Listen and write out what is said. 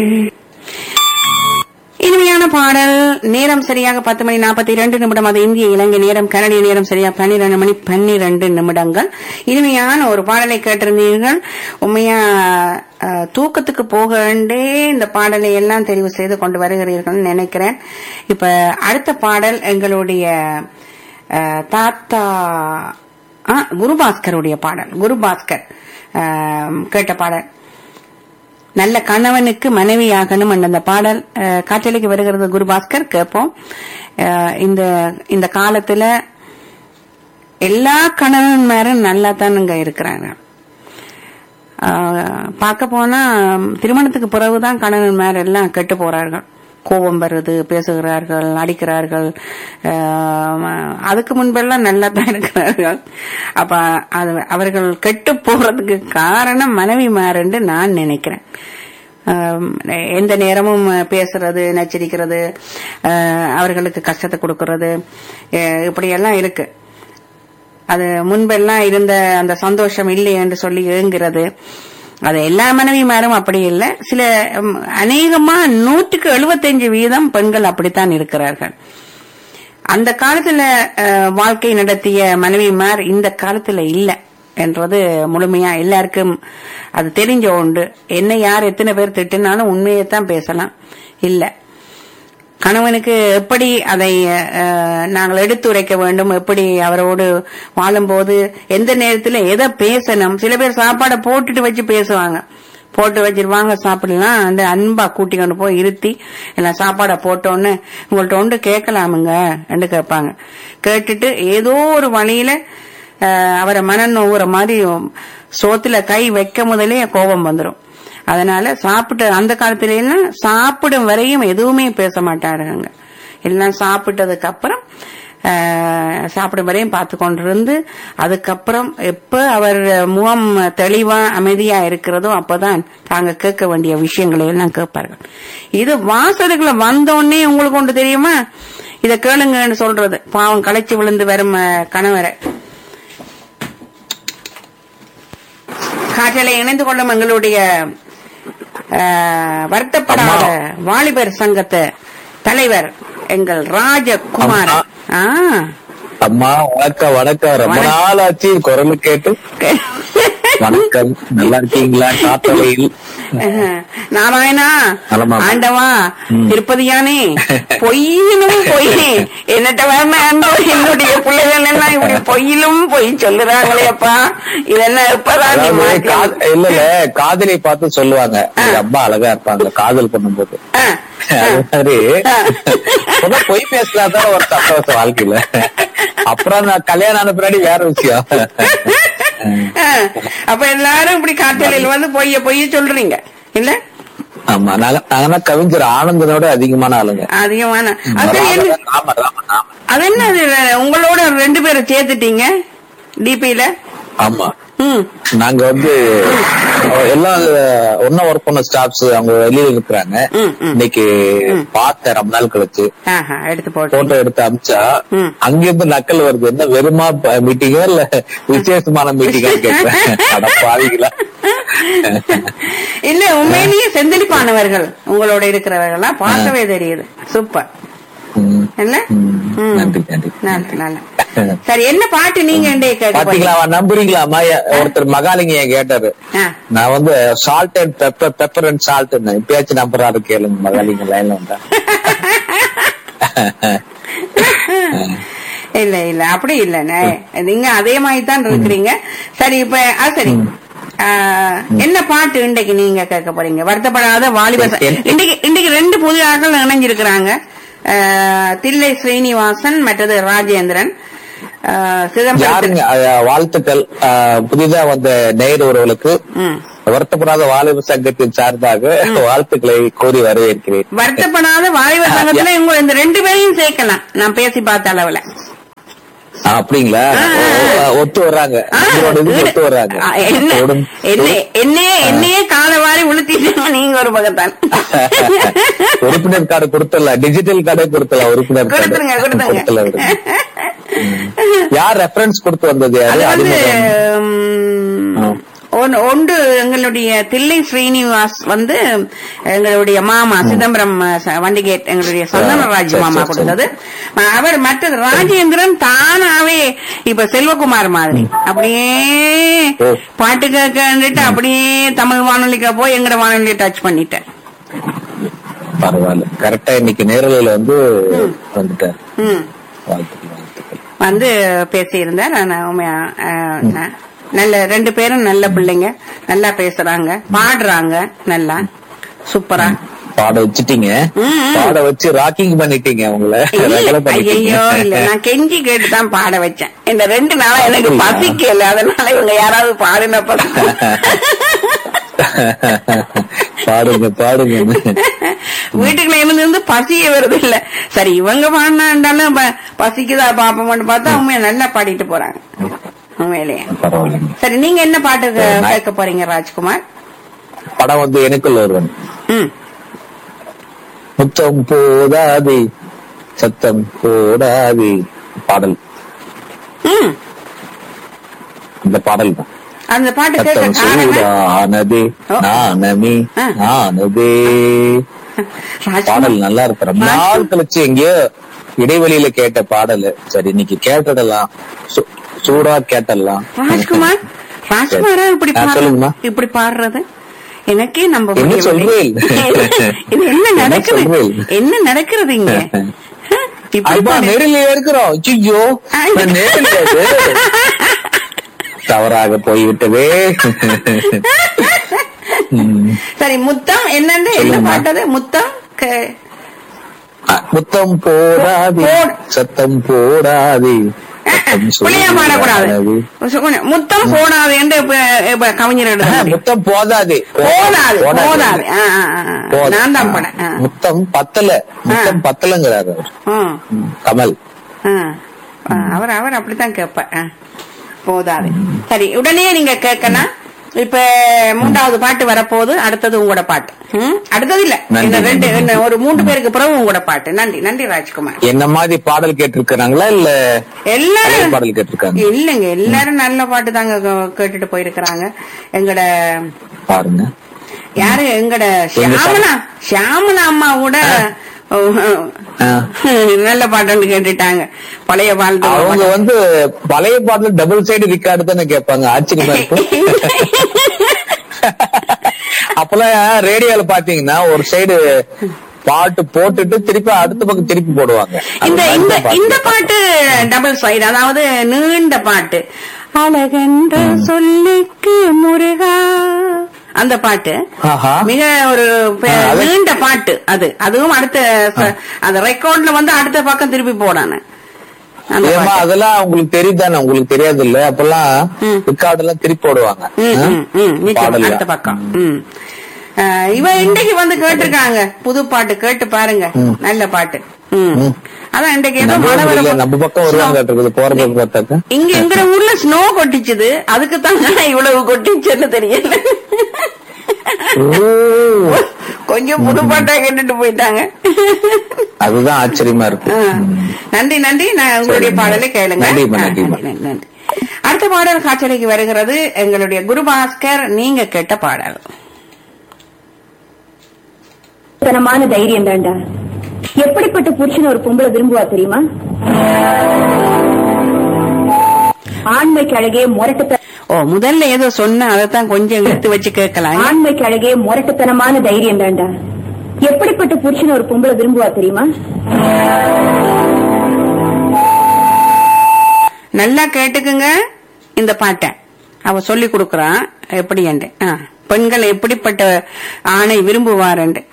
இனிமையான பாடல் நேரம் சரியாக பத்து மணி நாற்பத்தி இரண்டு நிமிடம் அது இந்திய இலங்கை நேரம் கனடிய நேரம் சரியாக பன்னிரண்டு மணி பன்னிரண்டு நிமிடங்கள் இனிமையான ஒரு பாடலை கேட்டிருந்தீர்கள் உண்மையா அஹ், தூக்கத்துக்கு போக வேண்டே இந்த பாடலை எல்லாம் தெரிவு செய்து கொண்டு வருகிறீர்கள் நினைக்கிறேன் இப்ப அடுத்த பாடல் எங்களுடைய அஹ், தாத்தா ஆ, குருபாஸ்கருடைய பாடல் குருபாஸ்கர் அஹ், கேட்ட பாடல் நல்ல கணவனுக்கு மனைவியாகணும் என்ற அந்த பாடல் அஹ், காற்றலைக்கு வருகிறது குருபாஸ்கர் கேட்போம் அஹ், இந்த இந்த காலத்துல எல்லா கணவன்மாரும் நல்லா தானுங்க இருக்கிறாங்க அஹ், பார்க்க போனா திருமணத்துக்கு பிறகுதான் கணவன்மார் எல்லாம் கெட்டு போறார்கள் கோபம் வருது பேசுகிறார்கள் அடிக்கிறார்கள் அஹ், அதுக்கு முன்பெல்லாம் நல்லா தான் இருக்கிறார்கள் அப்ப அது அவர்கள் கெட்டு போறதுக்கு காரணம் மனைவிமாருன்னு நான் நினைக்கிறேன் ஆம், எந்த நேரமும் பேசுறது நச்சரிக்கிறது அஹ், அவர்களுக்கு கஷ்டத்தை கொடுக்கறது அஹ், இப்படியெல்லாம் இருக்கு அது முன்பெல்லாம் இருந்த அந்த சந்தோஷம் இல்லை என்று சொல்லி ஏங்குறது அது எல்லா மனைவிமாரும் அப்படி இல்லை சில ம், அநேகமா நூற்றுக்கு எழுபத்தஞ்சு வீதம் பெண்கள் அப்படித்தான் இருக்கிறார்கள் அந்த காலத்துல அஹ், வாழ்க்கை நடத்திய மனைவிமார் இந்த காலத்துல இல்ல என்றது முழுமையா எல்லாருக்கும் அது தெரிஞ்ச உண்டு என்ன யார் எத்தனை பேர் திட்டினாலும் உண்மையைத்தான் பேசலாம் இல்ல கணவனுக்கு எப்படி அதை அஹ், நாங்கள் எடுத்துரைக்க வேண்டும் எப்படி அவரோடு வாழும்போது எந்த நேரத்துல எதை பேசணும் சில பேர் சாப்பாடை போட்டுட்டு வச்சு பேசுவாங்க போட்டு வச்சிருவாங்க சாப்பிடலாம் அந்த அன்பா கூட்டி கொண்டு போய் இருத்தி எல்லாம் சாப்பாடை போட்டோன்னு உங்கள்ட்ட ஒன்று கேட்கலாமுங்க என்று கேட்பாங்க கேட்டுட்டு ஏதோ ஒரு வழியில அஹ், அவரை மனம் நோவுற மாதிரி சோத்துல கை வைக்க முதலே கோபம் வந்துடும் அதனால சாப்பிட்டு அந்த காலத்துல எல்லாம் சாப்பிடும் வரையும் எதுவுமே பேச மாட்டாருங்க எல்லாம் சாப்பிட்டதுக்கு அப்புறம் ஆஹ், சாப்பிடும் வரையும் பார்த்து கொண்டிருந்து அதுக்கப்புறம் எப்ப அவர் முகம் தெளிவா அமைதியா இருக்கிறதோ அப்பதான் தாங்க கேட்க வேண்டிய விஷயங்களை எல்லாம் கேட்பார்கள் இது வாசலுக்குள்ள வந்தோடனே உங்களுக்கு ஒன்று தெரியுமா இத கேளுங்கன்னு சொல்றது பாவம் களைச்சு விழுந்து வரும் அஹ், கணவரை காற்றலை இணைந்து கொள்ளும் எங்களுடைய அஹ், வருத்தப்படாத வாலிபர் சங்கத்து தலைவர் எங்கள் ராஜகுமார் ஆ அம்மா வணக்கம் வணக்கம் ரொம்ப வணக்கம். நாள் ஆச்சு குரல் கேட்டு வணக்கம் நல்லா இருக்கீங்களா காத்தலையில் நாராயணா நலமா? ஆண்டவா ம். திருப்பதியானே பொய்யிலும் பொய் என்னட்ட வேண்டாம் என்னுடைய பிள்ளைகள் எல்லாம் இப்படி பொய்யிலும் பொய் சொல்லுறாங்களே அப்பா இதெல்லாம் எப்பதான் நீ அதாவது மாத்தி- கா- இல்ல இல்ல காதலை பார்த்து சொல்லுவாங்க "உங்க அம்மா அழகா இருப்பாங்க காதல் பண்ணும்போது ஆ, அது மாதிரி ஆ. முதல்ல பொய் பேசினாதான் ஒரு சந்தோஷம் வாழ்க்கையில அப்புறம் நான் கல்யாணம் ஆன பின்னாடி வேற விஷயம் ஆ. அப்ப எல்லாரும் இப்படி காத்தலில் வந்து பொய்ய பொய்ய சொல்றீங்க இல்ல ஆமா நாங்க நாங்கன்னா கவிஞர் ஆனந்தனோட அதிகமான ஆளுங்க அதிகமான அது என்ன ராம ராம ராம அது என்ன அது உங்களோட ரெண்டு பேரை சேர்த்துட்டீங்க டிபில ஆமா ம் நாங்க வந்து அஹ், எல்லாம் ஒன்னா ஒர்க் பண்ண ஸ்டாஃப்ஸ் அவங்க வெளியில இருக்கிறாங்க ம், ம். இன்னைக்கு பார்த்தேன் ரொம்ப நாள் கழிச்சு ஆஹா எடுத்து போட்டு போட்டோ எடுத்து அமிச்சா ம். அங்கிருந்து நக்கல் வருது என்ன வெறுமா மீட்டிங்கா இல்ல விசேஷமான மீட்டிங்கா கேட்கிறேன் அட பாவிகளா இல்ல உண்மையிலேயே செந்தளிப்பானவர்கள் உங்களோட இருக்கிறவர்களா பார்க்கவே தெரியுது சூப்பர் ம், இல்ல ம். ம். நன்றி நன்றி நல்ல நல்ல சரி என்ன பாட்டு நீங்க எண்டே கேட்க பாத்தீங்களா அவன் நம்புறீங்களா அம்மா ஒருத்தர் மகாலிங்க என் கேட்டாரு ஆ. நான் வந்து salt and pepper pepper and salt இப்பயாச்சும் நம்புறாரு கேளுங்க மகாலிங்க லைன்ல வந்தா இல்ல இல்ல அப்படி இல்லண்ணே நீங்க அதே மாதிரி தான் இருக்கிறீங்க சரி இப்ப ஆ, சரி ஆ, என்ன பாட்டு இன்றைக்கு நீங்க கேட்க போறீங்க வருத்தப்படாத வாலிபர் ச- என்- இன்றைக்கு இன்றைக்கு ரெண்டு புது ஆட்கள் இணைஞ்சிருக்கிறாங்க ஆ, தில்லை ஸ்ரீனிவாசன் மற்றது ராஜேந்திரன் ஆ, சிதம்பரம் யாருங்க அஹ், வாழ்த்துக்கள் அஹ், புதிதா வந்த நேயர் உறவுகளுக்கு ம். வருத்தப்படாத வாலிப சங்கத்தின் சார்பாக வாழ்த்துக்களை கோரி வரவேற்கிறேன் வருத்தப்படாத வாலிபர் சங்கத்துல இவங்க இந்த ரெண்டு பேரையும் சேர்க்கலாம் நான் பேசி பார்த்த அளவுல ஆ, அப்படிங்களா ஓ, ஒத்து வர்றாங்க ஆ, உங்களோட இதுக்கு ஒத்து வர்றாங்க ஆ, என்ன உடன்- என்ன- என்னையே என்னையே கால வாரி உளுத்திட்டு நீங்க ஒரு பக்கத்தான் உறுப்பினர் கார்டு கொடுத்துடலாம் டிஜிட்டல் கார்டே கொடுத்துடலாம் உறுப்பினர் கார்டு கொடுத்துருங்க கொடுத்துருங்க கொடுத்துடலாம் விடுங்க. யார் ரெஃபரன்ஸ் கொடுத்து வந்தது யாரு அது வந்து அறிமுகம் ம், ஆ. ஒன்- ஒன்று எங்களுடைய தில்லை ஸ்ரீனிவாஸ் வந்து எங்களுடைய மாமா சிதம்பரம் அஹ், ச- வண்டிகேட் எங்களுடைய சந்தனராஜ் சரி, மாமா சரி, கொடுத்தது அஹ், அவர் மற்றது ராஜேந்திரன் தானாவே இப்ப செல்வகுமார் மாதிரி அப்படியே ஓ. பாட்டு கேட்கன்னுட்டு அப்படியே தமிழ் வானொலிக்கு போய் எங்கட வானொலியை டச் பண்ணிட்டேன் பரவாயில்ல கரெக்டா இன்னைக்கு நேரலையில வந்து வந்துட்டார் ம் வாழ்த்துக்கள் வாழ்த்துக்கள் வந்து பேசியிருந்தேன் நான் உண்மையா, அஹ், ந- நல்ல ரெண்டு பேரும் நல்ல பிள்ளைங்க நல்லா பேசுறாங்க பாடுறாங்க நல்லா சூப்பரா பாட வச்சுட்டீங்க ம், ம். பாட வச்சு ராக்கிங் பண்ணிட்டீங்க உங்களை இல்ல, ரெகுலர் பண்ணிட்டீங்க ஐயையோ இல்ல நான் கெஞ்சி கேட்டு தான் பாட வச்சேன் இந்த ரெண்டு நாளா எனக்கு அப்படியா? பசிக்கல அதனால இவங்க யாராவது பாடினப்பதான் பாடுங்க பாடுங்க வீட்டுக்குள்ள இருந்து இருந்து பசியே வருது இல்ல சரி இவங்க பாடினாண்டாலும் ப- பசிக்குதா பாப்போம்னு பார்த்தா உண்மையா நல்லா பாடிட்டு போறாங்க உண்மையிலேயே பரவாயில்லைங்க சரி நீங்க என்ன பாட்டு கே- சரி, நான்- கேட்க போறீங்க ராஜ்குமார் படம் வந்து எனக்குள்ள ஒருவன் ம் முத்தம் போதாதே சத்தம் போடாதே பாடல் ம் இந்த பாடல் தான் அந்த பாட்டு கேட்க சத்தம் காரணம் சூடானதே ஓ. நானமே ஆ. நானதே ராஜ்குமார் பாடல் நல்லா இருக்கு ரொம்ப நாள் கழிச்சு எங்கேயோ இடைவெளியில கேட்ட பாடல் சரி இன்னைக்கு கேட்டதெல்லாம் சூ- சூடா கேட்டலாம் ராஜ்குமார் ராஜ்குமாரா இப்படி ஆ, பாடுறது சொல்லுங்கம்மா. இப்படி பாடுறது எனக்கே நம்ப என்ன முடியவில்லை. சொல்றேன்? இது என்ன என்ன நடக்குது சொல்றேன்? என்ன நடக்கிறது இங்க இப்படி அப்பா பாடு. நேரில் இருக்கிறோம் ஐயோ ஐ. நான் நேரில் அது. தவறாக போய்விட்டதே ம். சரி முத்தம் என்னன்னு என்ன சொல்லுங்கம்மா. பாட்டது முத்தம் க- முத்தம் போடாதே போடு. சத்தம் போடாதே சத்தம் பிள்ளையா பாடக்கூடாது சூடானது. கொஞ்சம் முத்தம் போடாது என்று இப்ப இப்ப கவிஞர் ஆ, எழுத முத்தம் போதாதே போதாது போதாது ஆ, ஆ, ஆ, ஆ. போதாது. நான் தான் படம் ஆ. முத்தம் பத்தல முத்தம் பத்தலங்கிறாரு அவர். ம். ம், கமல் ஆ. ஆ, அவர் அவர் அப்படித்தான் கேட்பார் ஆ. போதாது சரி உடனே நீங்க கேட்கலாம் இப்ப மூன்றாவது பாட்டு வரப்போகுது அடுத்தது உங்களோட பாட்டு ம்? அடுத்தது இல்ல நன்றி. இந்த ரெண்டு இந்த ஒரு மூன்று பேருக்கு பிறகு உங்களோட பாட்டு நன்றி நன்றி ராஜ்குமார் என்ன மாதிரி பாடல் கேட்டிருக்கிறாங்களா இல்ல பழைய எல்லாரும் பாடல் கேட்டிருக்காங்க இல்லைங்க எல்லாரும் நல்ல பாட்டு தாங்க கே- கேட்டுட்டு போயிருக்கிறாங்க எங்கட பாருங்க யாரு எங்கட எங்க சா- ஷியாமலா ஷியாமலா அம்மா கூட ஆ. நல்ல பாட்டுன்னு கேட்டுட்டாங்க பழைய அவங்க பாட்டு வந்து பழைய பாடல டபுள் சைடு ரிக்கார்டு தானே கேட்பாங்க ஆச்சரியமா இருக்கும் அப்பெல்லாம் ரேடியோல பாத்தீங்கன்னா ஒரு சைடு பாட்டு போட்டுட்டு திருப்பி அடுத்த பக்கம் திருப்பி போடுவாங்க இந்த அது இந்த மாதிரி இந்த தான் பாட்டு டபுள் சைடு அதாவது நீண்ட பாட்டு அழகென்ற சொல்லுக்கு முருகா அந்த பாட்டு ஆஹா. மிக ஒரு பெ- ஆ, அது- நீண்ட பாட்டு அது அதுவும் அடுத்த ச- அந்த ரெக்கார்ட்ல வந்து அடுத்த பக்கம் திருப்பி போடானு அந்த ஏமா பாட்டு. அதெல்லாம் உங்களுக்கு தெரியுதானே உங்களுக்கு தெரியாது இல்ல அப்பெல்லாம் ம். ரிக்கார்டு எல்லாம் திருப்பி போடுவாங்க ம், ஆ? ம், ம், நிச்சயம், பாடல்ல. அடுத்த பக்கம் ம். ஆ, இவ இன்றைக்கு வந்து கேட்டிருக்காங்க புது பாட்டு கேட்டு பாருங்க ம். நல்ல பாட்டு ம். ம். அதான் இன்றைக்கு ஏதோ நம்ம மழை ஊர்ல வர நம்ம பக்கம் வருவாங்க இருக்குது போற பக்கம் பார்த்தாக்க இங்க எங்கட ஊர்ல ஸ்னோ கொட்டிச்சுது அதுக்கு தான் இவ்வளவு கொட்டிச்சுன்னு தெரியல ஓ, கொஞ்சம் புது பாட்டா கேட்டுட்டு போயிட்டாங்க அதுதான் ஆச்சரியமா இருக்கு ஆ. நன்றி நன்றி நான் உங்களுடைய சரிங்க. பாடலை கேளுங்க நன்றிம்மா, ஆ, நன்றிம்மா. நன்றி, நன்றி. அடுத்த பாடல் காட்சிக்கு வருகிறது எங்களுடைய குருபாஸ்கர் நீங்க கேட்ட பாடல் தனமான தைரியம் தாண்டா எப்படிப்பட்ட புருஷன் ஒரு பொம்பளை விரும்புவா தெரியுமா ஆண்மைக்கு அழகே முரட்டுத்த ஓ முதல்ல ஏதோ சொன்ன அதைத்தான் கொஞ்சம் எடுத்து வச்சு கேட்கலாம் ஆண்மைக்கு அழகே முரட்டுத்தனமான தைரியம் தாண்டா எப்படிப்பட்ட புருஷன் ஒரு பொம்பளை விரும்புவா தெரியுமா நல்லா கேட்டுக்குங்க இந்த பாட்டை அவ சொல்லி கொடுக்கறான் எப்படி பெண்கள் எப்படிப்பட்ட ஆணை விரும்புவாருண்டு